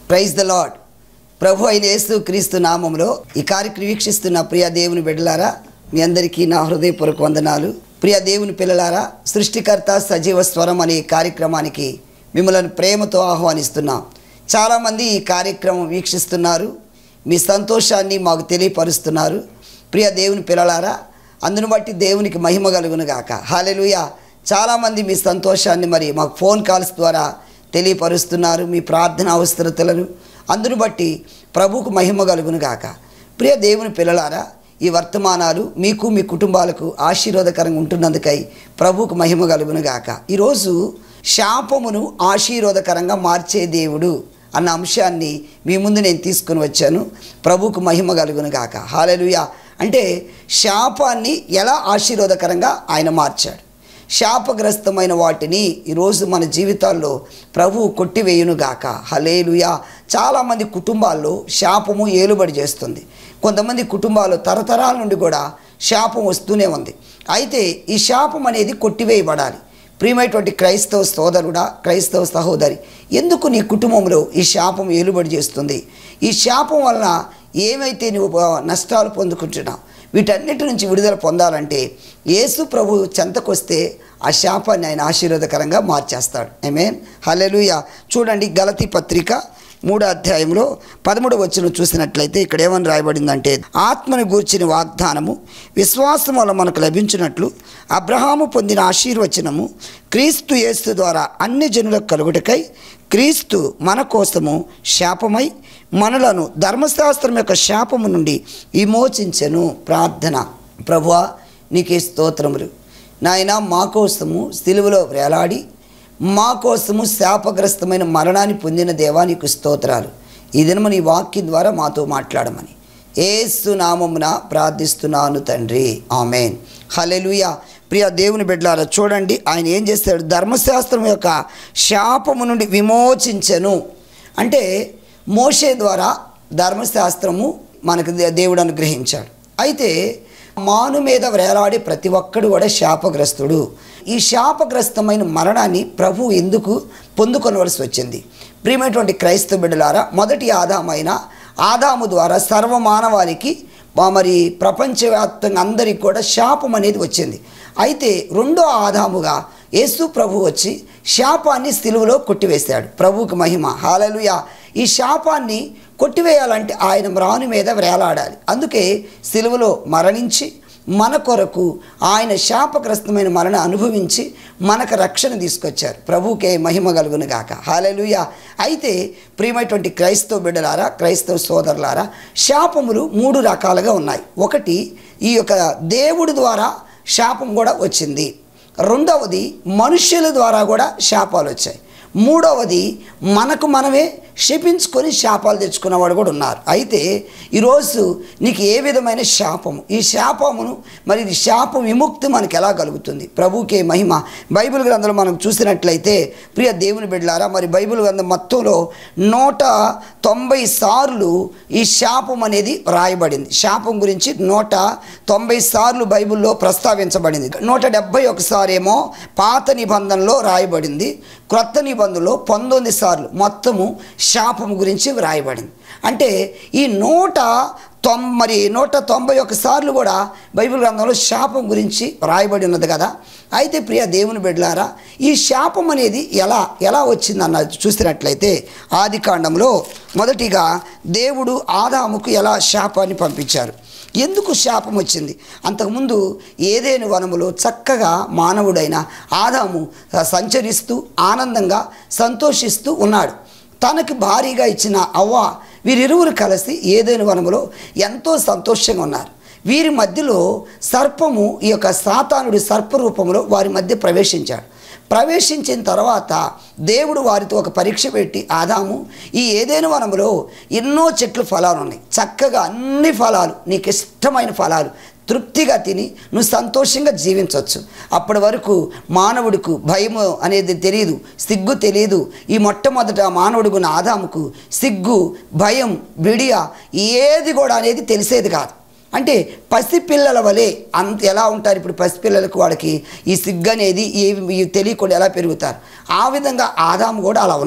praise the lord ప్రభు అయిన యేసు క్రీస్తు నామంలో ఈ కార్యక్రమం వీక్షిస్తున్న ప్రియ దేవుని బిడ్డలారా మీ అందరికీ నా హృదయపూర్వక వందనాలు ప్రియ దేవుని పిల్లలారా సృష్టికర్త సజీవ స్వరం అనే కార్యక్రమానికి మిమ్మల్ని ప్రేమతో ఆహ్వానిస్తున్నాం చాలామంది ఈ కార్యక్రమం వీక్షిస్తున్నారు మీ సంతోషాన్ని మాకు తెలియపరుస్తున్నారు ప్రియ దేవుని పిల్లలారా అందును బట్టి దేవునికి మహిమ కలుగును గాక హాలెలుయ చాలామంది మీ సంతోషాన్ని మరి మాకు ఫోన్ కాల్స్ ద్వారా తెలియపరుస్తున్నారు మీ ప్రార్థన అవసరతలను అందును బట్టి ప్రభువుకు మహిమ కలుగును గాక ప్రియ దేవుని పిల్లలారా ఈ వర్తమానాలు మీకు మీ కుటుంబాలకు ఆశీర్వాదకరంగా ఉంటున్నందుకై ప్రభువుకు మహిమ కలుగును గాక ఈరోజు శాపమును ఆశీర్వాదకరంగా మార్చే దేవుడు అన్న అంశాన్ని మీ ముందు నేను తీసుకుని వచ్చాను ప్రభువుకు మహిమ కలుగును గాక హాలెలుయ అంటే శాపాన్ని ఎలా ఆశీర్వాదకరంగా ఆయన మార్చాడు శాపగ్రస్తమైన వాటిని ఈరోజు మన జీవితాల్లో ప్రభువు కొట్టివేయును గాక హలేలుయా చాలామంది కుటుంబాల్లో శాపము ఏలుబడి చేస్తుంది కొంతమంది కుటుంబాలు తరతరాల నుండి కూడా శాపం వస్తూనే ఉంది అయితే ఈ శాపం అనేది కొట్టివేయబడాలి ప్రియమైనటువంటి క్రైస్తవ సోదరుడా క్రైస్తవ సహోదరి ఎందుకు నీ కుటుంబంలో ఈ శాపం ఏలుబడి చేస్తుంది ఈ శాపం వలన ఏమైతే నువ్వు ఆ, నష్టాలు పొందుకుంటున్నావు వీటన్నిటి నుంచి విడుదల పొందాలంటే యేసు ప్రభు చెంతకొస్తే ఆ శాపాన్ని ఆయన ఆశీర్వాదకరంగా మార్చేస్తాడు ఐమేన్ హల్లెలూయ చూడండి గలతి పత్రిక మూడో అధ్యాయంలో పదమూడు వచ్చిన చూసినట్లయితే ఇక్కడ ఏమని రాయబడిందంటే ఆత్మని గూర్చిన వాగ్దానము విశ్వాసం వల్ల మనకు లభించినట్లు అబ్రహాము పొందిన ఆశీర్వచనము క్రీస్తు యేసు ద్వారా అన్ని జనులకు కలుగుటకై క్రీస్తు మన కోసము శాపమై మనలను ధర్మశాస్త్రం యొక్క శాపము నుండి విమోచించెను ప్రార్థన ప్రభువా నీకే స్తోత్రములు నాయన మా కోసము సిలువలో వేలాడి మా కోసము శాపగ్రస్తమైన మరణాన్ని పొందిన దేవానికి స్తోత్రాలు ఈ దినము నీ వాక్యం ద్వారా మాతో మాట్లాడమని ఏసు నామమున ప్రార్థిస్తున్నాను తండ్రి ఆమెన్ హలెలుయ ప్రియ దేవుని బిడ్డలారా చూడండి ఆయన ఏం చేస్తాడు ధర్మశాస్త్రం యొక్క శాపము నుండి విమోచించెను అంటే మోషే ద్వారా ధర్మశాస్త్రము మనకు దే- దేవుడు అనుగ్రహించాడు అయితే మాను మీద వేలాడి ప్రతి ఒక్కడు కూడా శాపగ్రస్తుడు ఈ శాపగ్రస్తమైన మరణాన్ని ప్రభు ఎందుకు పొందుకొనవలసి వచ్చింది ప్రియమైనటువంటి క్రైస్తవ బిడ్డలారా మొదటి ఆదామైన ఆదాము ద్వారా సర్వమానవాళికి మా మరి ప్రపంచవ్యాప్తంగా అందరికి కూడా శాపం అనేది వచ్చింది అయితే రెండో ఆదాముగా యేసు ప్రభు వచ్చి శాపాన్ని సిలువలో కొట్టివేశాడు ప్రభువుకి మహిమ హాలలుయ ఈ శాపాన్ని కొట్టివేయాలంటే ఆయన మ్రాను మీద వేలాడాలి అందుకే సిలువలో మరణించి మన కొరకు ఆయన శాపగ్రస్తమైన మరణ అనుభవించి మనకు రక్షణ తీసుకొచ్చారు ప్రభువుకే మహిమ కలుగును గాక హాలలుయ అయితే ప్రియమైనటువంటి క్రైస్తవ బిడ్డలారా క్రైస్తవ సోదరులారా శాపములు మూడు రకాలుగా ఉన్నాయి ఒకటి ఈ యొక్క దేవుడి ద్వారా శాపం కూడా వచ్చింది రెండవది మనుష్యుల ద్వారా కూడా శాపాలు వచ్చాయి మూడవది మనకు మనమే శపించుకొని శాపాలు తెచ్చుకున్నవాడు కూడా ఉన్నారు అయితే ఈరోజు నీకు ఏ విధమైన శాపము ఈ శాపమును మరి ఇది శాప విముక్తి మనకు ఎలా కలుగుతుంది ప్రభుకే మహిమ బైబిల్ గ్రంథంలో మనం చూసినట్లయితే ప్రియ దేవుని బిడ్డలారా మరి బైబిల్ గ్రంథం మొత్తంలో నూట తొంభై సార్లు ఈ శాపం అనేది రాయబడింది శాపం గురించి నూట తొంభై సార్లు బైబిల్లో ప్రస్తావించబడింది నూట డెబ్భై ఒకసారేమో పాత నిబంధనలో రాయబడింది క్రొత్త నిబంధనలో పంతొమ్మిది సార్లు మొత్తము శాపం గురించి వ్రాయబడింది అంటే ఈ నూట తొం మరి నూట తొంభై ఒక్క సార్లు కూడా బైబిల్ గ్రంథంలో శాపం గురించి రాయబడి ఉన్నది కదా అయితే ప్రియ దేవుని బిడ్డలారా ఈ శాపం అనేది ఎలా ఎలా వచ్చిందన్న చూసినట్లయితే ఆది కాండంలో మొదటిగా దేవుడు ఆదాముకు ఎలా శాపాన్ని పంపించారు ఎందుకు శాపం వచ్చింది అంతకుముందు ఏదేను వనములో చక్కగా మానవుడైన ఆదాము సంచరిస్తూ ఆనందంగా సంతోషిస్తూ ఉన్నాడు తనకు భారీగా ఇచ్చిన అవ్వ వీరిరువురు కలిసి ఏదైనా వనములో ఎంతో సంతోషంగా ఉన్నారు వీరి మధ్యలో సర్పము ఈ యొక్క సాతానుడి సర్పరూపంలో వారి మధ్య ప్రవేశించాడు ప్రవేశించిన తర్వాత దేవుడు వారితో ఒక పరీక్ష పెట్టి ఆదాము ఈ ఏదైనా వనములో ఎన్నో చెట్లు ఫలాలు ఉన్నాయి చక్కగా అన్ని ఫలాలు నీకు ఇష్టమైన ఫలాలు తృప్తిగా తిని నువ్వు సంతోషంగా జీవించవచ్చు అప్పటి వరకు మానవుడికి భయము అనేది తెలియదు సిగ్గు తెలియదు ఈ మొట్టమొదట మానవుడికున్న ఆదాముకు సిగ్గు భయం బిడియ ఏది కూడా అనేది తెలిసేది కాదు అంటే పసిపిల్లల వలె అంత ఎలా ఉంటారు ఇప్పుడు పసిపిల్లలకు వాడికి ఈ సిగ్గు అనేది ఏవి ఇవి తెలియకుండా ఎలా పెరుగుతారు ఆ విధంగా ఆదాము కూడా అలా ఉన్నాడు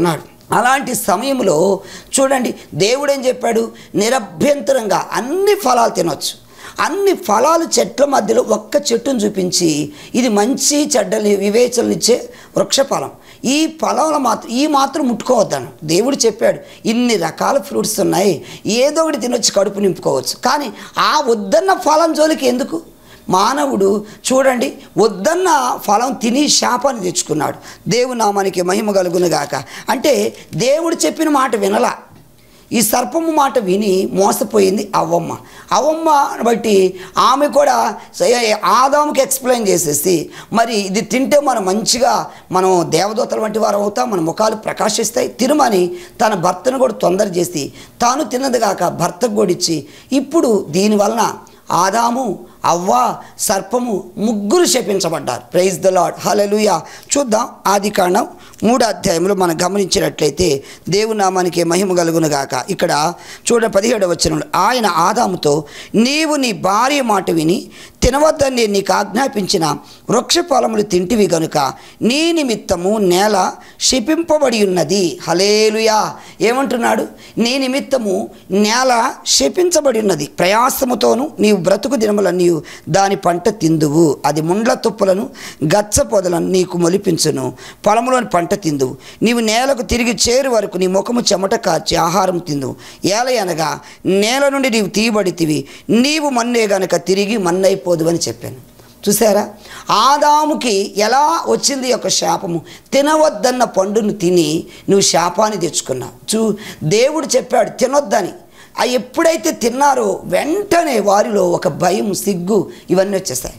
అలాంటి సమయంలో చూడండి దేవుడు ఏం చెప్పాడు నిరభ్యంతరంగా అన్ని ఫలాలు తినొచ్చు అన్ని ఫలాలు చెట్ల మధ్యలో ఒక్క చెట్టును చూపించి ఇది మంచి చెడ్డని వివేచననిచ్చే వృక్షఫలం ఈ ఫలంలో మాత్రం ఈ మాత్రం ముట్టుకోవద్దాను దేవుడు చెప్పాడు ఇన్ని రకాల ఫ్రూట్స్ ఉన్నాయి ఏదో ఒకటి తినొచ్చి కడుపు నింపుకోవచ్చు కానీ ఆ వద్దన్న ఫలం జోలికి ఎందుకు మానవుడు చూడండి వద్దన్న ఫలం తిని శాపాన్ని తెచ్చుకున్నాడు దేవుని నామానికి మహిమ కలుగునుగాక అంటే దేవుడు చెప్పిన మాట వినలా ఈ సర్పము మాట విని మోసపోయింది అవ్వమ్మ అవ్వమ్మ బట్టి ఆమె కూడా స- ఆదాముకి ఎక్స్ప్లెయిన్ చేసేసి మరి ఇది తింటే మనం మంచిగా మనం దేవదూతల వంటి వారు అవుతాం మన ముఖాలు ప్రకాశిస్తాయి తిరుమని తన భర్తను కూడా తొందర చేసి తాను తిన్నది కాక భర్తకు కూడా ఇచ్చి ఇప్పుడు దీనివలన ఆదాము అవ్వ సర్పము ముగ్గురు శపించబడ్డారు ప్రైజ్ ద లాడ్ హలలుయ చూద్దాం ఆది కాండం మూడో అధ్యాయంలో మనం గమనించినట్లయితే దేవుని నామానికి మహిమ కలుగును గాక ఇక్కడ చూడ పదిహేడవ వచనంలో ఆయన ఆదాముతో నీవు నీ భార్య మాట విని తినవద్దని నేను నీకు ఆజ్ఞాపించిన వృక్ష ఫలములు తింటివి గనుక నీ నిమిత్తము నేల శపింపబడి ఉన్నది హలేలుయా ఏమంటున్నాడు నీ నిమిత్తము నేల శపించబడి ఉన్నది ప్రయాసముతోను నీవు బ్రతుకు దినములన్నీ దాని పంట తిందువు అది ముండ్ల తుప్పలను గచ్చ పొదలను నీకు మొలిపించును పొలములోని పంట తిందువు నీవు నేలకు తిరిగి చేరు వరకు నీ ముఖము చెమట కాచి ఆహారం తిందువు ఏల అనగా నేల నుండి నీవు తీయబడితివి నీవు మన్నే గనక తిరిగి మన్నైపోదు అని చెప్పాను చూసారా ఆదాముకి ఎలా వచ్చింది ఈ యొక్క శాపము తినవద్దన్న పండును తిని నువ్వు శాపాన్ని తెచ్చుకున్నావు చూ దేవుడు చెప్పాడు తినొద్దని ఆ ఎప్పుడైతే తిన్నారో వెంటనే వారిలో ఒక భయం సిగ్గు ఇవన్నీ వచ్చేస్తాయి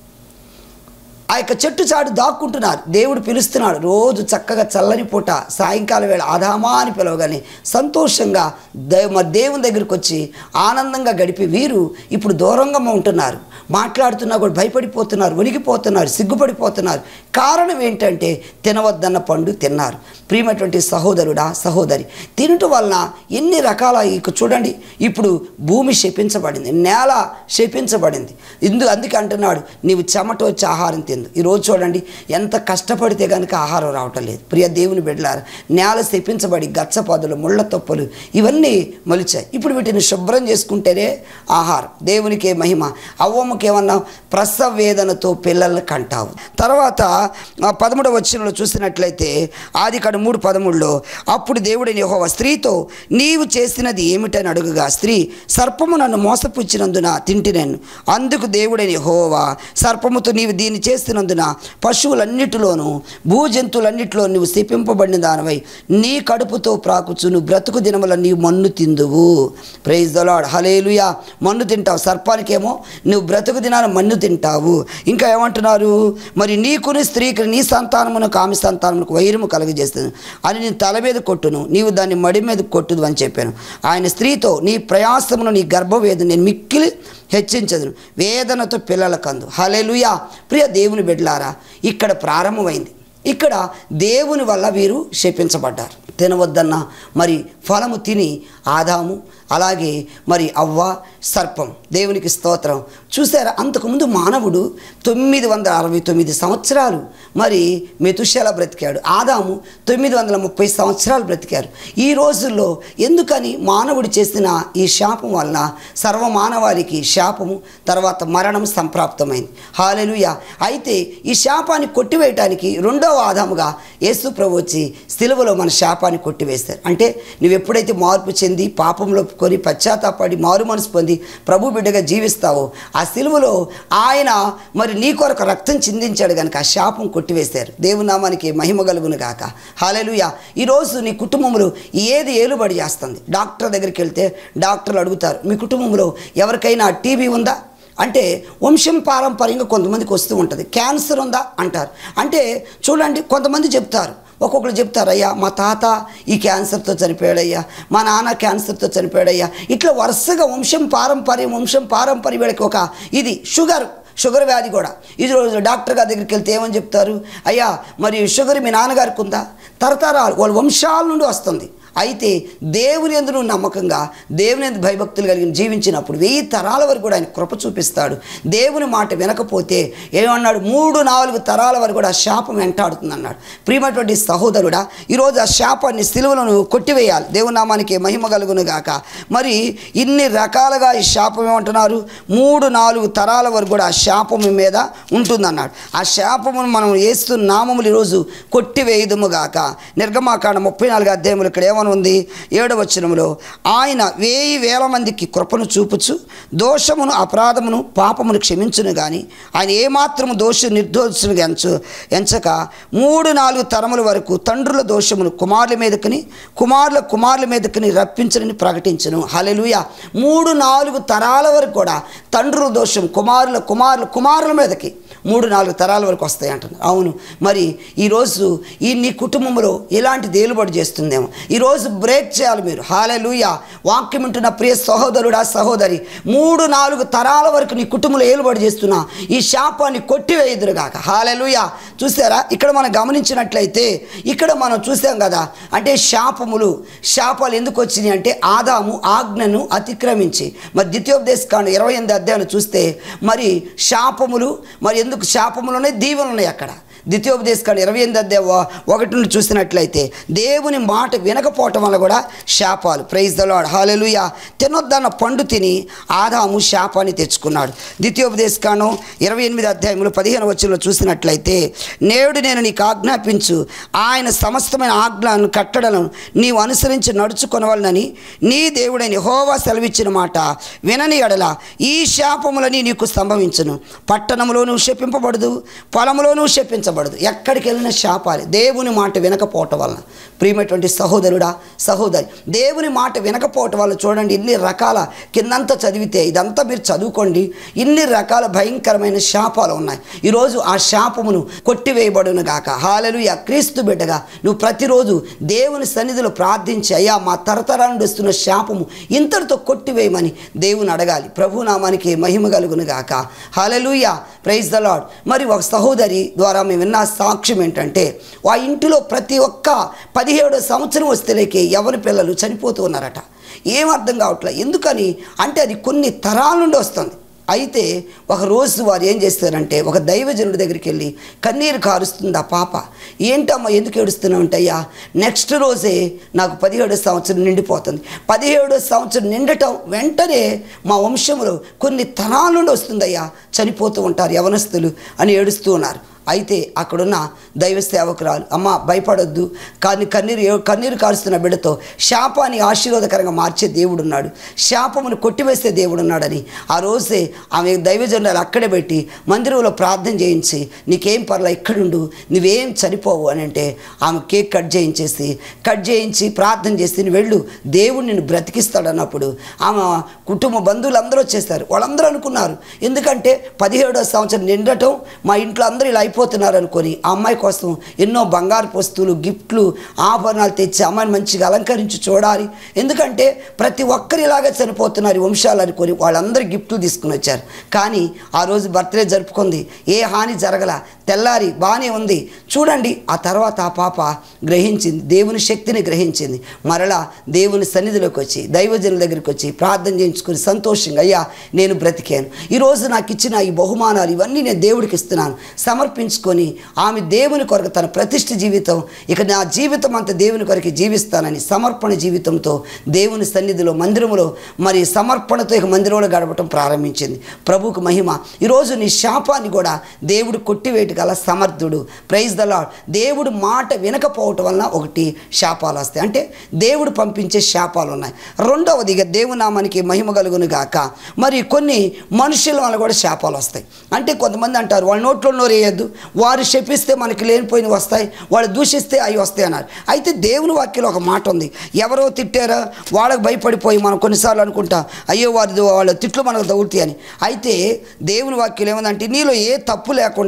ఆ యొక్క చెట్టు చాటు దాక్కుంటున్నారు దేవుడు పిలుస్తున్నాడు రోజు చక్కగా చల్లని పూట సాయంకాలం వేళ ఆదామా అని పిలవగానే సంతోషంగా దే మా దేవుని దగ్గరికి వచ్చి ఆనందంగా గడిపి వీరు ఇప్పుడు దూరంగా ఉంటున్నారు మాట్లాడుతున్నా కూడా భయపడిపోతున్నారు వణికిపోతున్నారు సిగ్గుపడిపోతున్నారు కారణం ఏంటంటే తినవద్దన్న పండు తిన్నారు ప్రియమైనటువంటి సహోదరుడా సహోదరి తినటం వలన ఎన్ని రకాల ఇక చూడండి ఇప్పుడు భూమి శపించబడింది నేల శపించబడింది ఇందు అందుకే అంటున్నాడు నీవు చెమట వచ్చి ఆహారం తిందు ఈరోజు చూడండి ఎంత కష్టపడితే కనుక ఆహారం రావటం లేదు ప్రియ దేవుని బిడ్డలారు నేల శపించబడి గచ్చ పొదలు ముళ్ళ తొప్పలు ఇవన్నీ మొలిచాయి ఇప్పుడు వీటిని శుభ్రం చేసుకుంటేనే ఆహారం దేవునికే మహిమ అవ్వమ్మకి ఏమన్నా ప్రసవ వేదనతో పిల్లల్ని కంటావు తర్వాత ఆ పదమూడవ వచనంలో చూసినట్లయితే ఆది కాడ మూడు పదమూడులో అప్పుడు దేవుడిని యెహోవా స్త్రీతో నీవు చేసినది ఏమిటని అడుగుగా స్త్రీ సర్పము నన్ను మోసపుచ్చినందున తింటినను అందుకు దేవుడని యెహోవా సర్పముతో నీవు దీన్ని చేస్తున్నందున పశువులన్నిటిలోనూ భూజంతువులన్నిటిలో నువ్వు శపింపబడిన దానివై నీ కడుపుతో ప్రాకుచు నువ్వు బ్రతుకు దినముల నీవు మన్ను తిందువు ప్రైజ్ దలాడ్ హలేలుయా మన్ను తింటావు సర్పానికేమో నువ్వు బ్రతుకు దినాన మన్ను తింటావు ఇంకా ఏమంటున్నారు మరి నీకుని స్త్రీకి నీ సంతానమునకు ఆమె సంతానమునకు వైరము కలుగజేస్తుంది అని నేను తల మీద కొట్టును నీవు దాన్ని మడి మీద కొట్టుదు అని చెప్పాను ఆయన స్త్రీతో నీ ప్రయాసమును నీ గర్భవేదన నేను మిక్కిలి హెచ్చించదును వేదనతో పిల్లల కందు హలెలుయా ప్రియ దేవుని బిడ్డలారా ఇక్కడ ప్రారంభమైంది ఇక్కడ దేవుని వల్ల వీరు శపించబడ్డారు తినవద్దన్న మరి ఫలము తిని ఆదాము అలాగే మరి అవ్వ సర్పం దేవునికి స్తోత్రం చూసారా అంతకుముందు మానవుడు తొమ్మిది వందల అరవై తొమ్మిది సంవత్సరాలు మరి మెతుశల బ్రతికాడు ఆదాము తొమ్మిది వందల ముప్పై సంవత్సరాలు బ్రతికారు ఈ రోజుల్లో ఎందుకని మానవుడు చేసిన ఈ శాపం వలన సర్వమానవాళికి శాపము తర్వాత మరణం సంప్రాప్తమైంది హాలెలుయ అయితే ఈ శాపాన్ని కొట్టివేయటానికి రెండవ ఆదాముగా యేసు ప్రభు వచ్చి సిలువలో మన శాపాన్ని కొట్టివేస్తారు అంటే నువ్వు ఎప్పుడైతే మార్పు చెంది పాపంలో కొని పశ్చాత్తాపడి మారు మనసు పొంది ప్రభు బిడ్డగా జీవిస్తావో ఆ సిలువలో ఆయన మరి నీ కొరకు రక్తం చిందించాడు కనుక ఆ శాపం కొట్టివేశారు దేవుని నామానికి మహిమ కలుగును గాక హాలెలుయ ఈరోజు నీ కుటుంబంలో ఏది ఏలుబడి చేస్తుంది డాక్టర్ దగ్గరికి వెళ్తే డాక్టర్లు అడుగుతారు మీ కుటుంబంలో ఎవరికైనా టీబీ ఉందా అంటే వంశం పారంపర్యంగా కొంతమందికి వస్తూ ఉంటుంది క్యాన్సర్ ఉందా అంటారు అంటే చూడండి కొంతమంది చెప్తారు ఒక్కొక్కరు చెప్తారు అయ్యా మా తాత ఈ క్యాన్సర్తో చనిపోయాడయ్యా మా నాన్న క్యాన్సర్తో చనిపోయాడయ్యా ఇట్లా వరుసగా వంశం పారంపర్యం వంశం పారంపర్యం వీళ్ళకి ఒక ఇది షుగర్ షుగర్ వ్యాధి కూడా ఇది రోజు డాక్టర్ గారి దగ్గరికి వెళ్తే ఏమని చెప్తారు అయ్యా మరి షుగర్ మీ నాన్నగారికి ఉందా తరతరాలు వాళ్ళ వంశాల నుండి వస్తుంది అయితే దేవుని ఎందు నువ్వు నమ్మకంగా దేవుని ఎందు భయభక్తులు కలిగిన జీవించినప్పుడు వెయ్యి తరాల వరకు కూడా ఆయన కృప చూపిస్తాడు దేవుని మాట వినకపోతే ఏమన్నాడు మూడు నాలుగు తరాల వరకు కూడా ఆ శాపం వెంటాడుతుంది అన్నాడు ప్రియమైనటువంటి సహోదరుడా ఈరోజు ఆ శాపాన్ని సిలువలను కొట్టివేయాలి దేవుని నామానికి మహిమ కలుగును గాక మరి ఇన్ని రకాలుగా ఈ శాపం ఏమంటున్నారు మూడు నాలుగు తరాల వరకు కూడా ఆ శాపం మీ మీద ఉంటుందన్నాడు ఆ శాపమును మనం వేస్తూ నామములు ఈరోజు కొట్టివేయుదుము గాక నిర్గమాకాండ ముప్పై నాలుగు అధ్యాయములు ఇక్కడ ఏమని ఉంది ఏడవ వచనములో ఆయన వేయి వేల మందికి కృపను చూపుచు దోషమును అపరాధమును పాపమును క్షమించును కానీ ఆయన ఏమాత్రము దోష నిర్దోషులుగా ఎంచు ఎంచక మూడు నాలుగు తరముల వరకు తండ్రుల దోషమును కుమారుల మీదకని కుమారుల కుమారుల మీదకని రప్పించనని ప్రకటించను హలెలుయ మూడు నాలుగు తరాల వరకు కూడా తండ్రుల దోషం కుమారుల కుమారుల కుమారుల మీదకి మూడు నాలుగు తరాల వరకు వస్తాయి అంటున్నారు అవును మరి ఈరోజు ఈ నీ కుటుంబంలో ఇలాంటి దేలుబడి చేస్తుందేమో ఈరోజు బ్రేక్ చేయాలి మీరు హాలెలుయ వాక్యం ఉంటున్న ప్రియ సహోదరుడా సహోదరి మూడు నాలుగు తరాల వరకు నీ కుటుంబంలో ఏలుబడి చేస్తున్నా ఈ శాపాన్ని కొట్టివేయుదురుగాక హాలెలుయ చూసారా ఇక్కడ మనం గమనించినట్లయితే ఇక్కడ మనం చూసాం కదా అంటే శాపములు శాపాలు ఎందుకు వచ్చినాయి అంటే ఆదాము ఆజ్ఞను అతిక్రమించి మరి ద్వితీయోపదేశ కాండ ఇరవై ఎనిమిది అధ్యాయులు చూస్తే మరి శాపములు మరి ఎందుకు శాపములు ఉన్నాయి దీవెనలు ఉన్నాయి అక్కడ ద్వితీయోపదేశ కాండ ఇరవై ఎనిమిది అధ్యాయ వ- ఒకటి నుండి చూసినట్లయితే దేవుని మాట వినకపోవటం వల్ల కూడా శాపాలు ప్రైజ్ దలాడ్ హాలెలుయ తినొద్దన్న పండు తిని ఆదాము శాపాన్ని తెచ్చుకున్నాడు ద్వితీయోపదేశ కాండం ఇరవై ఎనిమిది అధ్యాయంలో పదిహేను వచ్చంలో చూసినట్లయితే నేడు నేను నీకు ఆజ్ఞాపించు ఆయన సమస్తమైన ఆజ్ఞలను కట్టడలను నీవు అనుసరించి నడుచుకొనవలనని నీ దేవుడైన హోవా సెలవిచ్చిన మాట వినని ఎడల ఈ శాపములని నీకు సంభవించును పట్టణంలోనూ శపింపబడదు పొలంలోనూ శపించబడదు ఎక్కడికి వెళ్ళిన శాపాలి దేవుని మాట వినకపోవటం వలన ప్రియమైనటువంటి సహోదరుడా సహోదరి దేవుని మాట వినకపోవటం వల్ల చూడండి ఇన్ని రకాల కిందంతా చదివితే ఇదంతా మీరు చదువుకోండి ఇన్ని రకాల భయంకరమైన శాపాలు ఉన్నాయి ఈరోజు ఆ శాపమును కొట్టివేయబడును గాక హాలలు క్రీస్తు బిడ్డగా నువ్వు ప్రతిరోజు దేవుని సన్నిధిలో ప్రార్థించి అయ్యా మా తరతరాల నుండి వస్తున్న శాపము ఇంతటితో కొట్టివేయమని దేవుని అడగాలి ప్రభునామానికి మహిమ కలుగును గాక హాలలుయ ప్రైజ్ ద లాడ్ మరి ఒక సహోదరి ద్వారా మేము విన్న సాక్ష్యం ఏంటంటే ఆ ఇంటిలో ప్రతి ఒక్క పదిహేడో సంవత్సరం వస్తేలేకే ఎవరి పిల్లలు చనిపోతూ ఉన్నారట ఏం అర్థం కావట్లే ఎందుకని అంటే అది కొన్ని తరాల నుండి వస్తుంది అయితే ఒక రోజు వారు ఏం చేస్తారంటే ఒక దైవజనుడి దగ్గరికి వెళ్ళి కన్నీరు కారుస్తుంది ఆ పాప ఏంటమ్మా ఎందుకు ఏడుస్తున్నావు అంటే అయ్యా నెక్స్ట్ రోజే నాకు పదిహేడో సంవత్సరం నిండిపోతుంది పదిహేడో సంవత్సరం నిండటం వెంటనే మా వంశంలో కొన్ని తరాల నుండి వస్తుందయ్యా చనిపోతూ ఉంటారు యవనస్తులు అని ఏడుస్తూ ఉన్నారు అయితే అక్కడున్న దైవ సేవకురాలు అమ్మ భయపడొద్దు కానీ కన్నీరు ఏ- కన్నీరు కారుస్తున్న బిడ్డతో శాపాన్ని ఆశీర్వాదకరంగా మార్చే దేవుడు ఉన్నాడు శాపమును కొట్టివేసే దేవుడు ఉన్నాడని ఆ రోజే ఆమె దైవజనులు అక్కడే పెట్టి మందిరంలో ప్రార్థన చేయించి నీకేం పర్లా ఇక్కడుండు నువ్వేం చనిపోవు అని అంటే ఆమె కేక్ కట్ చేయించేసి కట్ చేయించి ప్రార్థన చేసి నువ్వు వెళ్ళు దేవుడు నిన్ను బ్రతికిస్తాడు అన్నప్పుడు ఆమె కుటుంబ బంధువులు అందరూ వచ్చేస్తారు వాళ్ళందరూ అనుకున్నారు ఎందుకంటే పదిహేడో సంవత్సరం నిండటం మా ఇంట్లో అందరూ ఇలా అయిపోతున్నారు అనుకొని ఆ అమ్మాయి కోసం ఎన్నో బంగారు వస్తువులు గిఫ్ట్లు ఆభరణాలు తెచ్చి అమ్మాయిని మంచిగా అలంకరించి చూడాలి ఎందుకంటే ప్రతి ఒక్కరు ఇలాగే చనిపోతున్నారు ఈ వంశాలు అనుకొని వాళ్ళందరూ గిఫ్ట్లు తీసుకుని వచ్చారు కానీ ఆ రోజు బర్త్డే జరుపుకుంది ఏ హాని జరగల తెల్లారి బాగానే ఉంది చూడండి ఆ తర్వాత ఆ పాప గ్రహించింది దేవుని శక్తిని గ్రహించింది మరలా దేవుని సన్నిధిలోకి వచ్చి దైవజనుల దగ్గరికి వచ్చి ప్రార్థన చేయించుకొని సంతోషంగా అయ్యా నేను బ్రతికాను ఈరోజు నాకు ఇచ్చిన ఈ బహుమానాలు ఇవన్నీ నేను దేవుడికి ఇస్తున్నాను సమర్పించుకొని ఆమె దేవుని కొరకు తన ప్రతిష్ఠ జీవితం ఇక నా జీవితం అంతా దేవుని కొరకు జీవిస్తానని సమర్పణ జీవితంతో దేవుని సన్నిధిలో మందిరములో మరి సమర్పణతో ఇక మందిరంలో గడపటం ప్రారంభించింది ప్రభువుకు మహిమ ఈరోజు నీ శాపాన్ని కూడా దేవుడు కొట్టివేయట గల సమర్థుడు ప్రైజ్ ద లాడ్ దేవుడు మాట వినకపోవటం వలన ఒకటి శాపాలు వస్తాయి అంటే దేవుడు పంపించే శాపాలు ఉన్నాయి రెండవది ఇక దేవునామానికి మహిమ కలుగును గాక మరి కొన్ని మనుషుల వల్ల కూడా శాపాలు వస్తాయి అంటే కొంతమంది అంటారు వాళ్ళ నోట్లో నోరేయద్దు వారు శపిస్తే మనకి లేనిపోయినవి వస్తాయి వాళ్ళు దూషిస్తే అవి వస్తాయి అన్నారు అయితే దేవుని వాక్యంలో ఒక మాట ఉంది ఎవరో తిట్టారా వాళ్ళకి భయపడిపోయి మనం కొన్నిసార్లు అనుకుంటాం అయ్యో వారి వాళ్ళ తిట్లు మనకు తగులుతాయి అని అయితే దేవుని వాక్యం ఏముందంటే నీలో ఏ తప్పు లేకుండా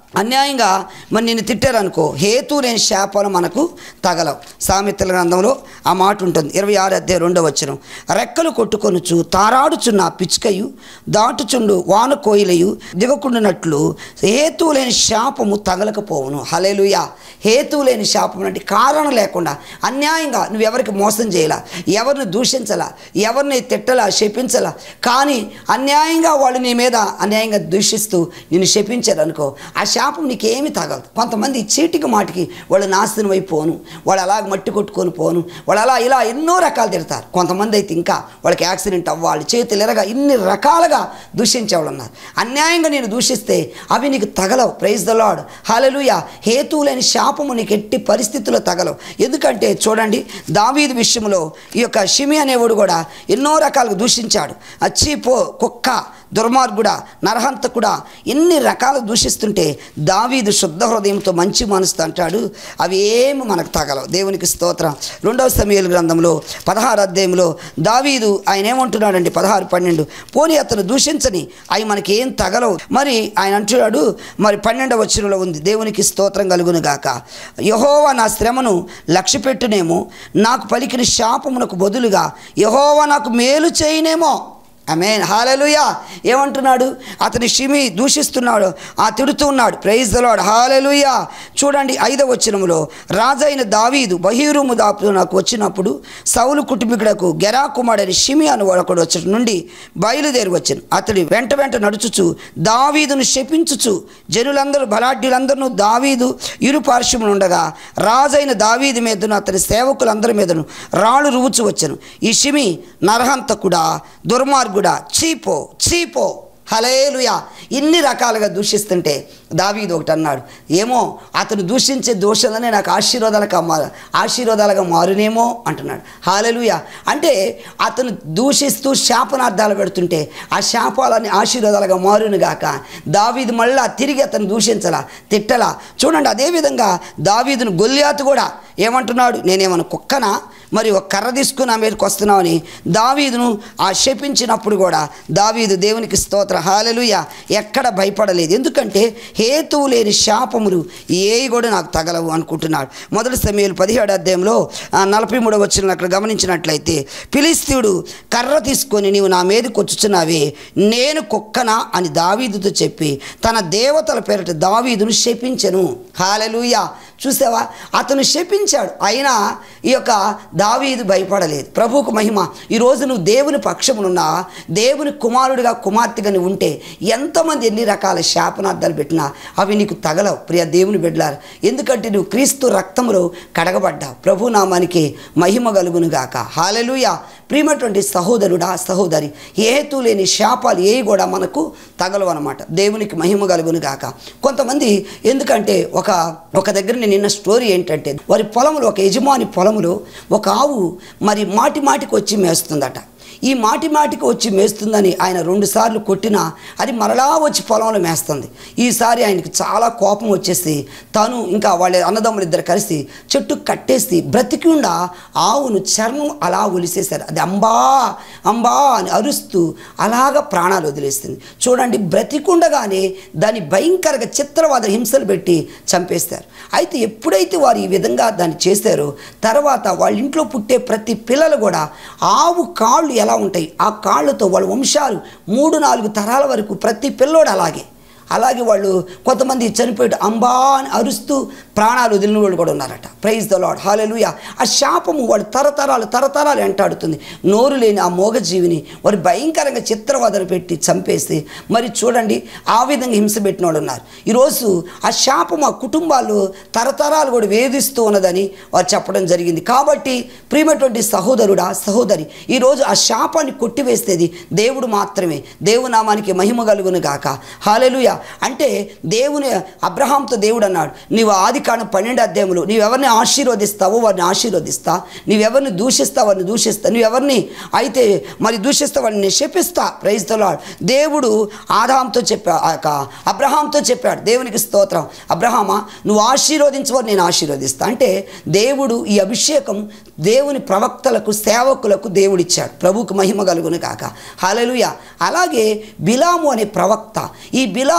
అన్యాయంగా మరి నిన్ను తిట్టారనుకో హేతు లేని శాపాలు మనకు తగలవు సామెతల గ్రంథంలో ఆ మాట ఉంటుంది ఇరవై ఆరు అధ్యాయ రెండవ వచ్చిన రెక్కలు కొట్టుకొనుచు తారాడుచున్న పిచ్చుకయు దాటుచుండు వాన కోయిలయు దిగకుండునట్లు హేతు లేని శాపము తగలకపోవును హలేలుయా హేతు లేని శాపం అంటే కారణం లేకుండా అన్యాయంగా నువ్వు ఎవరికి మోసం చేయాలా ఎవరిని దూషించలా ఎవరిని తిట్టలా శపించలా కానీ అన్యాయంగా వాళ్ళు నీ మీద అన్యాయంగా దూషిస్తూ నిన్ను శపించారు అనుకో ఆ శాపం నీకేమి తగలదు కొంతమంది చీటికి మాటికి వాళ్ళు నాశనం అయిపోను వాళ్ళు అలాగ మట్టి కొట్టుకొని పోను వాళ్ళు అలా ఇలా ఎన్నో రకాలు తిడతారు కొంతమంది అయితే ఇంకా వాళ్ళకి యాక్సిడెంట్ అవ్వాలి చేతులు ఎరగా ఇన్ని రకాలుగా దూషించే వాళ్ళు ఉన్నారు అన్యాయంగా నేను దూషిస్తే అవి నీకు తగలవు ప్రైజ్ ద లాడ్ హాలలుయ హేతువు లేని శాపము నీకు ఎట్టి పరిస్థితుల్లో తగలవు ఎందుకంటే చూడండి దావీదు విషయంలో ఈ యొక్క షిమి అనేవాడు కూడా ఎన్నో రకాలుగా దూషించాడు అచ్చిపో కుక్క దుర్మార్గుడా నరహంతకుడా ఎన్ని రకాలు దూషిస్తుంటే దావీదు శుద్ధ హృదయంతో మంచి మనసుతో అంటాడు అవి ఏమి మనకు తగలవు దేవునికి స్తోత్రం రెండవ సమయాల గ్రంథంలో పదహారు అధ్యాయంలో దావీదు ఆయన ఏమంటున్నాడండి పదహారు పన్నెండు పోనీ అతను దూషించని అవి మనకి ఏం తగలవు మరి ఆయన అంటున్నాడు మరి పన్నెండవ వచనంలో ఉంది దేవునికి స్తోత్రం కలుగును గాక యహోవా నా శ్రమను లక్ష్య పెట్టునేమో నాకు పలికిన శాపమునకు బదులుగా యహోవా నాకు మేలు చేయనేమో ఆమెన్ హాలలుయా ఏమంటున్నాడు అతని షిమి దూషిస్తున్నాడు ఆ తిడుతూ ఉన్నాడు ప్రైజ్ దలాడు హాలలుయా చూడండి ఐదవ వచనములో రాజైన దావీదు బహీరుము దాపు నాకు వచ్చినప్పుడు సౌలు కుటుంబీకుడకు గెరా కుమారుడని షిమి అని ఒకడు వచ్చి నుండి బయలుదేరి వచ్చాను అతడి వెంట వెంట నడుచుచు దావీదును శపించుచు జనులందరూ బలాఢ్యులందరూ దావీదు ఇరు పార్శ్వములు ఉండగా రాజైన దావీదు మీదను అతని సేవకులందరి మీదను రాళ్ళు రువుచు వచ్చాను ఈ షిమి నరహంతకుడా దుర్మార్గుడా చీపో చీపో హలేలుయా ఇన్ని రకాలుగా దూషిస్తుంటే దావీదు ఒకటి అన్నాడు ఏమో అతను దూషించే దోషాలనే నాకు ఆశీర్వాదాలుగా మారు ఆశీర్వాదాలుగా మారునేమో అంటున్నాడు హాలలుయ అంటే అతను దూషిస్తూ శాపనార్థాలు పెడుతుంటే ఆ శాపాలని ఆశీర్వాదాలుగా మారును గాక దావీదు మళ్ళా తిరిగి అతను దూషించలా తిట్టలా చూడండి అదేవిధంగా దావీదును గొల్లియాతు కూడా ఏమంటున్నాడు నేనేమన్నా కుక్కనా మరి ఒక కర్ర తీసుకుని నా మీదకి వస్తున్నామని దావీదును ఆ శపించినప్పుడు కూడా దావీదు దేవునికి స్తోత్ర హాలలుయ ఎక్కడ భయపడలేదు ఎందుకంటే హేతువు లేని శాపములు ఏవి కూడా నాకు తగలవు అనుకుంటున్నాడు మొదటి సమయంలో పదిహేడు అధ్యాయంలో ఆ, నలభై మూడవ వచ్చిన అక్కడ గమనించినట్లయితే ఫిలిస్తీయుడు కర్ర తీసుకొని నీవు నా మీదకి వచ్చుచున్నావే నేను కుక్కనా అని దావీదుతో చెప్పి తన దేవతల పేరట దావీదును శపించెను హాలలుయ చూసావా అతను శపించాడు అయినా ఈ యొక్క దావీదు భయపడలేదు ప్రభువుకు మహిమ ఈరోజు నువ్వు దేవుని పక్షమునున్నా దేవుని కుమారుడిగా కుమార్తెగా నువ్వు ఉంటే ఎంతమంది ఎన్ని రకాల శాపనార్థాలు పెట్టినా అవి నీకు తగలవు ప్రియ దేవుని బిడ్డలారు ఎందుకంటే నువ్వు క్రీస్తు రక్తములో కడగబడ్డావు ప్రభు నామానికి మహిమ కలుగును గాక హాలెలుయ ప్రియమైనటువంటి సహోదరుడా సహోదరి హేతు లేని శాపాలు ఏవి కూడా మనకు తగలవు అనమాట దేవునికి మహిమ కలుగును గాక కొంతమంది ఎందుకంటే ఒక ఒక దగ్గర నేను నిన్న స్టోరీ ఏంటంటే వారి పొలంలో ఒక యజమాని పొలంలో ఒక ఆవు మరి మాటి మాటికి వచ్చి మేస్తుందట ఈ మాటి మాటికి వచ్చి మేస్తుందని ఆయన రెండుసార్లు కొట్టినా అది మరలా వచ్చి పొలంలో మేస్తుంది ఈసారి ఆయనకి చాలా కోపం వచ్చేసి తను ఇంకా వాళ్ళ అన్నదమ్ములు ఇద్దరు కలిసి చెట్టు కట్టేసి బ్రతికి ఉండ ఆవును చర్మం అలా ఒలిసేశారు అది అంబా అంబా అని అరుస్తూ అలాగ ప్రాణాలు వదిలేస్తుంది చూడండి బ్రతికుండగానే దాన్ని భయంకరంగా చిత్రవాద హింసలు పెట్టి చంపేస్తారు అయితే ఎప్పుడైతే వారు ఈ విధంగా దాన్ని చేశారో తర్వాత వాళ్ళ ఇంట్లో పుట్టే ప్రతి పిల్లలు కూడా ఆవు కాళ్ళు ఎలా ఉంటాయి ఆ కాళ్ళతో వాళ్ళ వంశాలు మూడు నాలుగు తరాల వరకు ప్రతి పిల్లోడు అలాగే అలాగే వాళ్ళు కొంతమంది చనిపోయి అంబా అని అరుస్తూ ప్రాణాలు వదిలిన వాళ్ళు కూడా ఉన్నారట ప్రైజ్ ద లాడ్ హాలెలుయ ఆ శాపము వాళ్ళు తరతరాలు తరతరాలు వెంటాడుతుంది నోరు లేని ఆ మోగజీవిని వారు భయంకరంగా చిత్రవదలు పెట్టి చంపేసి మరి చూడండి ఆ విధంగా హింస పెట్టిన వాళ్ళు ఉన్నారు ఈరోజు ఆ శాపం ఆ కుటుంబాలు తరతరాలు కూడా వేధిస్తూ ఉన్నదని వారు చెప్పడం జరిగింది కాబట్టి ప్రియమైనటువంటి సహోదరుడా సహోదరి ఈరోజు ఆ శాపాన్ని కొట్టివేస్తేది దేవుడు మాత్రమే దేవునామానికి మహిమ కలుగును గాక హాలెలుయ అంటే దేవుని అబ్రహాంతో దేవుడు అన్నాడు నీవు ఆది కాండం పన్నెండు అధ్యాయంలో నీవెవరిని ఆశీర్వదిస్తావో వారిని ఆశీర్వదిస్తా నీవెవరిని దూషిస్తావు వారిని దూషిస్తా నువ్వెవరిని అయితే మరి దూషిస్తా వారిని నేను శపిస్తా ప్రైజ్తో దేవుడు ఆదాంతో చెప్పా ఆ యొక్క అబ్రహాంతో చెప్పాడు దేవునికి స్తోత్రం అబ్రహామా నువ్వు ఆశీర్వదించవని నేను ఆశీర్వదిస్తా అంటే దేవుడు ఈ అభిషేకం దేవుని ప్రవక్తలకు సేవకులకు దేవుడిచ్చాడు ప్రభువుకు మహిమ కలుగును కాక హల్లెలూయ అలాగే బిలాము అనే ప్రవక్త ఈ బిలాము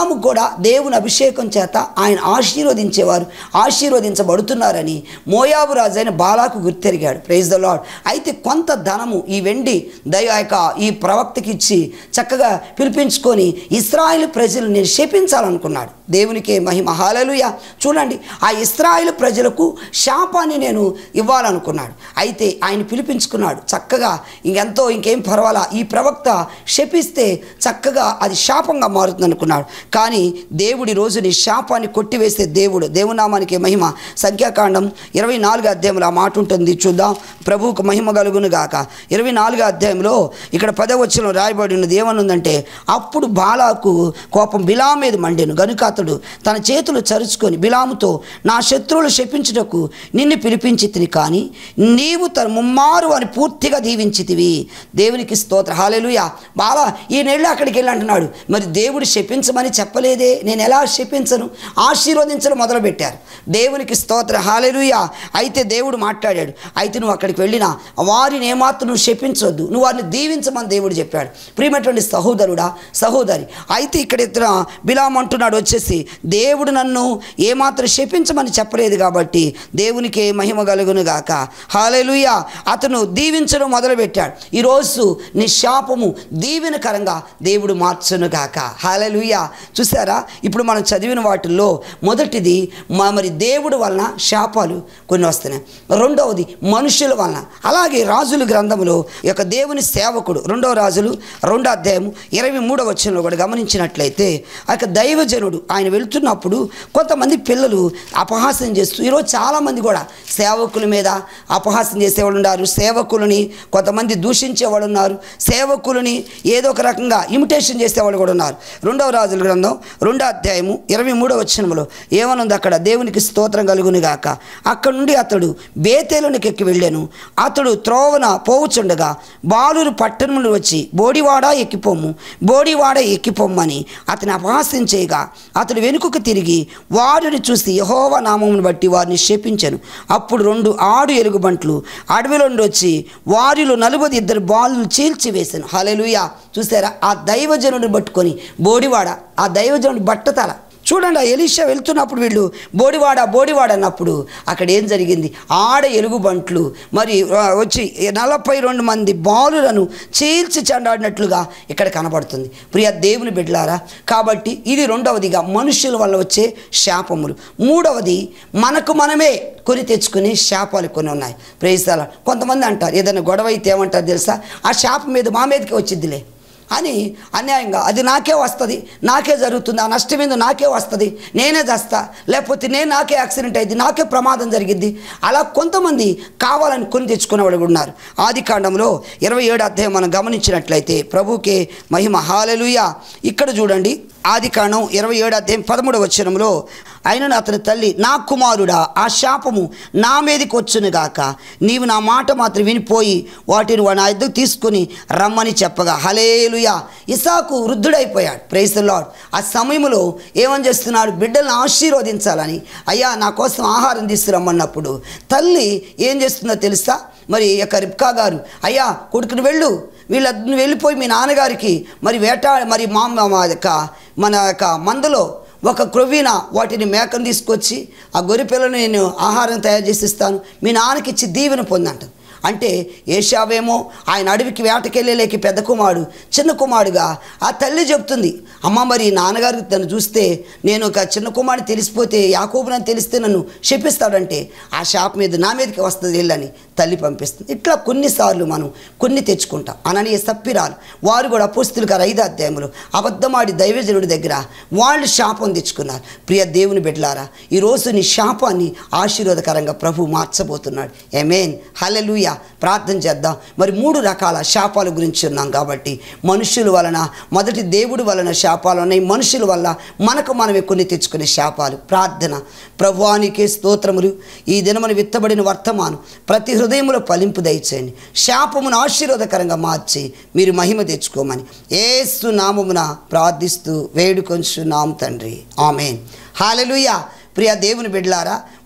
బిలాము కూడా దేవుని అభిషేకం చేత ఆయన ఆశీర్వదించేవారు ఆశీర్వదించబడుతున్నారని మోయాబు రాజు అయిన బాలాకు గుర్తెరిగాడు ప్రైజ్ ద లాడ్ అయితే కొంత ధనము ఈ వెండి దయ యొక్క ఈ ప్రవక్తకి ఇచ్చి చక్కగా పిలిపించుకొని ఇస్రాయేల్ ప్రజలు నేను శపించాలనుకున్నాడు దేవునికి మహిమ హాలలుయ చూడండి ఆ ఇస్రాయేల్ ప్రజలకు శాపాన్ని నేను ఇవ్వాలనుకున్నాడు అయితే ఆయన పిలిపించుకున్నాడు చక్కగా ఇంకెంతో ఇంకేం పర్వాలా ఈ ప్రవక్త శపిస్తే చక్కగా అది శాపంగా మారుతుంది అనుకున్నాడు కానీ దేవుడి రోజుని శాపాన్ని కొట్టివేసే దేవుడు దేవునామానికి మహిమ సంఖ్యాకాండం ఇరవై నాలుగు అధ్యాయంలో ఆ మాట ఉంటుంది చూద్దాం ప్రభువుకు మహిమ కలుగును గాక ఇరవై నాలుగు అధ్యాయంలో ఇక్కడ పదవచనం రాయబడి ఉన్నది ఏమనుందంటే అప్పుడు బాలాకు కోపం బిలా మీద మండెను గనుక అతడు తన చేతులు చరుచుకొని బిలాముతో నా శత్రువులు శపించుటకు నిన్ను పిలిపించితిని కానీ నీవు తన ముమ్మారు అని పూర్తిగా దీవించితివి దేవునికి స్తోత్ర హాలెలుయా బాలా ఈ నెల అక్కడికి వెళ్ళి అంటున్నాడు మరి దేవుడు శపించమని చెప్పలేదే నేను ఎలా శపించను ఆశీర్వదించడం మొదలుపెట్టారు దేవునికి స్తోత్ర హాలెలుయా అయితే దేవుడు మాట్లాడాడు అయితే నువ్వు అక్కడికి వెళ్ళినా వారిని ఏమాత్రం నువ్వు శపించొద్దు నువ్వు వారిని దీవించమని దేవుడు చెప్పాడు ప్రియమైనటువంటి సహోదరుడా సహోదరి అయితే ఇక్కడ ఇతర బిలాం అంటున్నాడు వచ్చేసి దేవుడు నన్ను ఏమాత్రం శపించమని చెప్పలేదు కాబట్టి దేవునికి మహిమ కలుగును గాక హాలెలుయా అతను దీవించడం మొదలుపెట్టాడు ఈరోజు నీ శాపము దీవెనకరంగా దేవుడు మార్చును గాక హాలెలుయా చూసారా ఇప్పుడు మనం చదివిన వాటిల్లో మొదటిది మా మరి దేవుడు వలన శాపాలు కొన్ని వస్తున్నాయి రెండవది మనుషుల వలన అలాగే రాజుల గ్రంథములో ఈ యొక్క దేవుని సేవకుడు రెండవ రాజులు రెండో అధ్యాయం ఇరవై మూడవ వచనంలో కూడా గమనించినట్లయితే ఆ యొక్క దైవజనుడు ఆయన వెళ్తున్నప్పుడు కొంతమంది పిల్లలు అపహాస్యం చేస్తూ ఈరోజు చాలామంది కూడా సేవకుల మీద అపహాస్యం చేసేవాళ్ళు ఉన్నారు సేవకులని కొంతమంది దూషించేవాళ్ళు ఉన్నారు సేవకులని ఏదో ఒక రకంగా ఇమిటేషన్ చేసేవాళ్ళు కూడా ఉన్నారు రెండవ రాజుల గ్రంథం రెండో అధ్యాయము ఇరవై మూడవ వచనంలో ఏమనుంది అక్కడ దేవునికి స్తోత్రం కలుగును గాక అక్కడ నుండి అతడు బేతేలునికి ఎక్కి వెళ్ళాను అతడు త్రోవన పోవుచుండగా బాలురు పట్టణములు వచ్చి బోడివాడ ఎక్కిపోము బోడివాడ ఎక్కిపోమ్మని అతని అపహాస్యం చేయగా అతడు వెనుకకు తిరిగి వారిని చూసి యహోవ నామమును బట్టి వారిని శపించాను అప్పుడు రెండు ఆడు ఎలుగుబంట్లు అడవిలో నుండి వచ్చి వారిలో నలుబది ఇద్దరు బాలు చీల్చివేశాను హలెలుయా చూసారా ఆ దైవజనుడిని పట్టుకొని బోడివాడ ఆ దైవజనుడి బట్టతల చూడండి ఆ ఎలీషా వెళ్తున్నప్పుడు వీళ్ళు బోడివాడ బోడివాడ అన్నప్పుడు అక్కడ ఏం జరిగింది ఆడ ఎలుగుబంట్లు మరి ఆ, వచ్చి నలభై రెండు మంది బాలులను చీల్చి చెండాడినట్లుగా ఇక్కడ కనబడుతుంది ప్రియ దేవుని బిడ్డలారా కాబట్టి ఇది రెండవదిగా మనుషుల వల్ల వచ్చే శాపములు మూడవది మనకు మనమే కొని తెచ్చుకునే శాపాలు కొన్ని ఉన్నాయి ప్రేసాల కొంతమంది అంటారు ఏదైనా గొడవ అయితే ఏమంటారు తెలుసా ఆ శాపం మీద మా మీదకి వచ్చిద్దిలే అని అన్యాయంగా అది నాకే వస్తుంది నాకే జరుగుతుంది ఆ నష్టం ఏందో నాకే వస్తుంది నేనే చేస్తా లేకపోతే నేను నాకే యాక్సిడెంట్ అయింది నాకే ప్రమాదం జరిగిద్ది అలా కొంతమంది కావాలని కొని తెచ్చుకునేవాడు కూడా ఉన్నారు ఆది కాండంలో ఇరవై ఏడు అధ్యాయం మనం గమనించినట్లయితే ప్రభుకే మహిమ హాలెలుయ ఇక్కడ చూడండి ఆది కాండం ఇరవై ఏడు అధ్యాయం పదమూడవ వచనంలో అయినను అతని తల్లి నా కుమారుడా ఆ శాపము నా మీదకి వచ్చును గాక నీవు నా మాట మాత్రం వినిపోయి వాటిని నా ఎద్దుకు తీసుకుని రమ్మని చెప్పగా హలేలుయా ఇసాకు వృద్ధుడైపోయాడు ప్రైస్ లాడ్ ఆ సమయంలో ఏమని చేస్తున్నాడు బిడ్డలను ఆశీర్వదించాలని అయ్యా నా కోసం ఆహారం తీసుకురమ్మన్నప్పుడు తల్లి ఏం చేస్తుందో తెలుసా మరి ఈ యొక్క రిప్కా గారు అయ్యా కొడుకుని వెళ్ళు వీళ్ళ వెళ్ళిపోయి మీ నాన్నగారికి మరి వేటా మరి మా మా యొక్క మన యొక్క మందులో ఒక క్రొవ్విన వాటిని మేకను తీసుకొచ్చి ఆ గొర్రె పిల్లను నేను ఆహారం తయారు చేసి ఇస్తాను మీ నాన్నకిచ్చి దీవెన పొందంట అంటే ఏషావేమో ఆయన అడవికి వేటకెళ్ళలేకి పెద్ద కుమారుడు చిన్న కుమారుడుగా ఆ తల్లి చెప్తుంది అమ్మ మరి నాన్నగారు తను చూస్తే నేను ఒక చిన్న కుమారుని తెలిసిపోతే యాకోబునని తెలిస్తే నన్ను శపిస్తాడంటే ఆ షాప్ మీద నా మీదకి వస్తుంది వెళ్ళని తల్లి పంపిస్తుంది ఇట్లా కొన్నిసార్లు మనం కొన్ని తెచ్చుకుంటాం అననీయ సప్పిరాలు వారు కూడా అపోస్తులు గారు ఐదు అధ్యాయములు అబద్ధమాడి దైవజనుడి దగ్గర వాళ్ళు శాపం తెచ్చుకున్నారు ప్రియ దేవుని బిడ్డలారా ఈరోజు నీ శాపాన్ని ఆశీర్వాదకరంగా ప్రభు మార్చబోతున్నాడు ఎమేన్ హలెలుయ ప్రార్థన చేద్దాం మరి మూడు రకాల శాపాల గురించి ఉన్నాం కాబట్టి మనుషుల వలన మొదటి దేవుడి వలన శాపాలు ఉన్నాయి మనుషుల వల్ల మనకు మనమే కొన్ని తెచ్చుకునే శాపాలు ప్రార్థన ప్రభువానికే స్తోత్రములు ఈ దినమున విత్తబడిన వర్తమానం ప్రతి హృదయంలో ఫలింపు దయచేయండి శాపమును ఆశీర్వాదకరంగా మార్చి మీరు మహిమ తెచ్చుకోమని ఏసు నామమున ప్రార్థిస్తూ వేడుకొంచున్నాం తండ్రి ఆమెన్ హాలెలుయ ప్రియ దేవుని బిడ్డలారా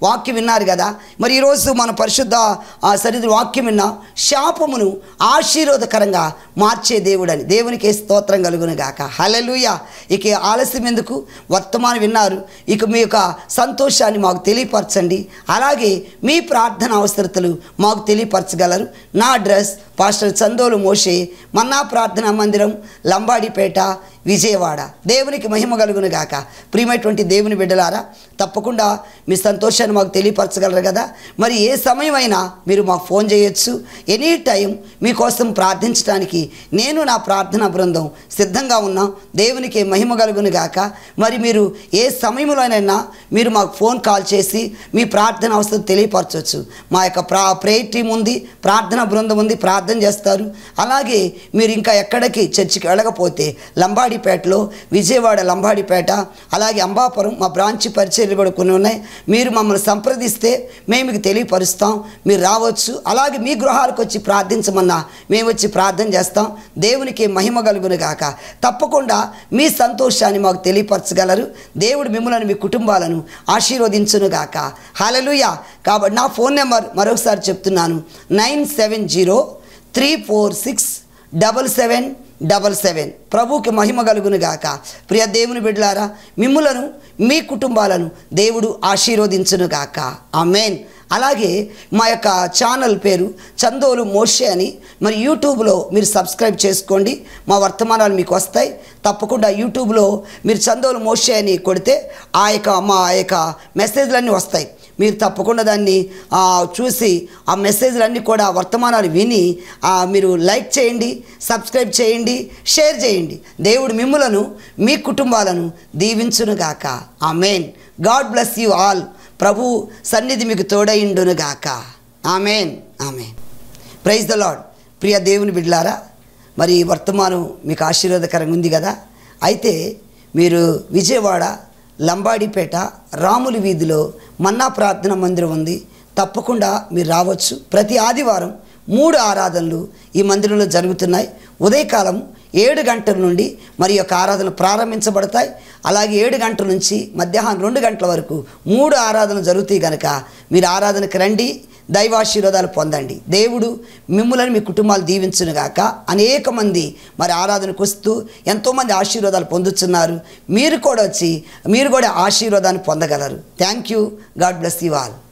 వాక్యం విన్నారు కదా మరి ఈరోజు మన పరిశుద్ధ ఆ సరిది వాక్యం విన్నా శాపమును ఆశీర్వాదకరంగా మార్చే దేవుడని దేవునికి స్తోత్రం కలుగును గాక హలలుయ ఇక ఆలస్యం ఎందుకు వర్తమానం విన్నారు ఇక మీ యొక్క సంతోషాన్ని మాకు తెలియపరచండి అలాగే మీ ప్రార్థన అవసరతలు మాకు తెలియపరచగలరు నా అడ్రస్ పాస్టర్ చందోలు మోషే మన్నా ప్రార్థనా మందిరం లంబాడిపేట విజయవాడ దేవునికి మహిమ కలుగును గాక ప్రియమైనటువంటి దేవుని బిడ్డలారా తప్పకుండా మీ సంతోషాన్ని మాకు తెలియపరచగలరు కదా మరి ఏ సమయమైనా మీరు మాకు ఫోన్ చేయొచ్చు ఎనీ టైం మీకోసం ప్రార్థించడానికి నేను నా ప్రార్థనా బృందం సిద్ధంగా ఉన్నాం దేవునికి మహిమ కలుగును గాక మరి మీరు ఏ సమయంలోనైనా మీరు మాకు ఫోన్ కాల్ చేసి మీ ప్రార్థన అవసరం తెలియపరచవచ్చు మా యొక్క ప్రా ప్రేయర్ టీం ఉంది ప్రార్థనా బృందం ఉంది ప్రార్థన చేస్తారు అలాగే మీరు ఇంకా ఎక్కడికి చర్చికి వెళ్ళకపోతే లంబాడిపేటలో విజయవాడ లంబాడిపేట అలాగే అంబాపురం మా బ్రాంచ్ పరిచయలు కూడా కొన్ని ఉన్నాయి మీరు మమ్మల్ని సంప్రదిస్తే మేము మీకు తెలియపరుస్తాం మీరు రావచ్చు అలాగే మీ గృహాలకు వచ్చి ప్రార్థించమన్నా మేము వచ్చి ప్రార్థన చేస్తాం దేవునికి మహిమ కలుగును గాక తప్పకుండా మీ సంతోషాన్ని మాకు తెలియపరచగలరు దేవుడు మిమ్మల్ని మీ కుటుంబాలను ఆశీర్వదించును గాక హలలుయ కాబట్టి నా ఫోన్ నెంబర్ మరొకసారి చెప్తున్నాను nine seven zero three four six double seven double seven ప్రభుకి మహిమ కలుగును గాక ప్రియ దేవుని బిడ్డలారా మిమ్ములను మీ కుటుంబాలను దేవుడు ఆశీర్వదించును గాక ఆమెన్ అలాగే మా యొక్క ఛానల్ పేరు చందోలు మోషే అని మరి యూట్యూబ్లో మీరు సబ్స్క్రైబ్ చేసుకోండి మా వర్తమానాలు మీకు వస్తాయి తప్పకుండా యూట్యూబ్లో మీరు చందోలు మోషే అని కొడితే ఆ యొక్క మా యొక్క మెసేజ్లన్నీ వస్తాయి మీరు తప్పకుండా దాన్ని ఆ, చూసి ఆ మెసేజ్లన్నీ కూడా వర్తమానాలు విని ఆ, మీరు లైక్ చేయండి సబ్స్క్రైబ్ చేయండి షేర్ చేయండి దేవుడు మిమ్ములను మీ కుటుంబాలను దీవించునుగాక ఆ మెయిన్ గాడ్ బ్లెస్ యూ ఆల్ ప్రభు సన్నిధి మీకు తోడయిండునుగాక ఆమెన్ ఆమెన్ ప్రైజ్ ద లాడ్ ప్రియ దేవుని బిడ్లారా మరి ఈ వర్తమానం మీకు ఆశీర్వాదకరంగా ఉంది కదా అయితే మీరు విజయవాడ లంబాడిపేట రాముల వీధిలో మన్నా ప్రార్థన మందిరం ఉంది తప్పకుండా మీరు రావచ్చు ప్రతి ఆదివారం మూడు ఆరాధనలు ఈ మందిరంలో జరుగుతున్నాయి ఉదయకాలం ఏడు గంటల నుండి మరి యొక్క ఆరాధనలు ప్రారంభించబడతాయి అలాగే ఏడు గంటల నుంచి మధ్యాహ్నం రెండు గంటల వరకు మూడు ఆరాధనలు జరుగుతాయి కనుక మీరు ఆరాధనకు రండి దైవాశీర్వాదాలు పొందండి దేవుడు మిమ్ములను మీ కుటుంబాలు దీవించునుగాక అనేక మంది మరి ఆరాధనకు వస్తూ ఎంతోమంది ఆశీర్వాదాలు పొందుతున్నారు మీరు కూడా వచ్చి మీరు కూడా ఆశీర్వాదాన్ని పొందగలరు thank you god bless you all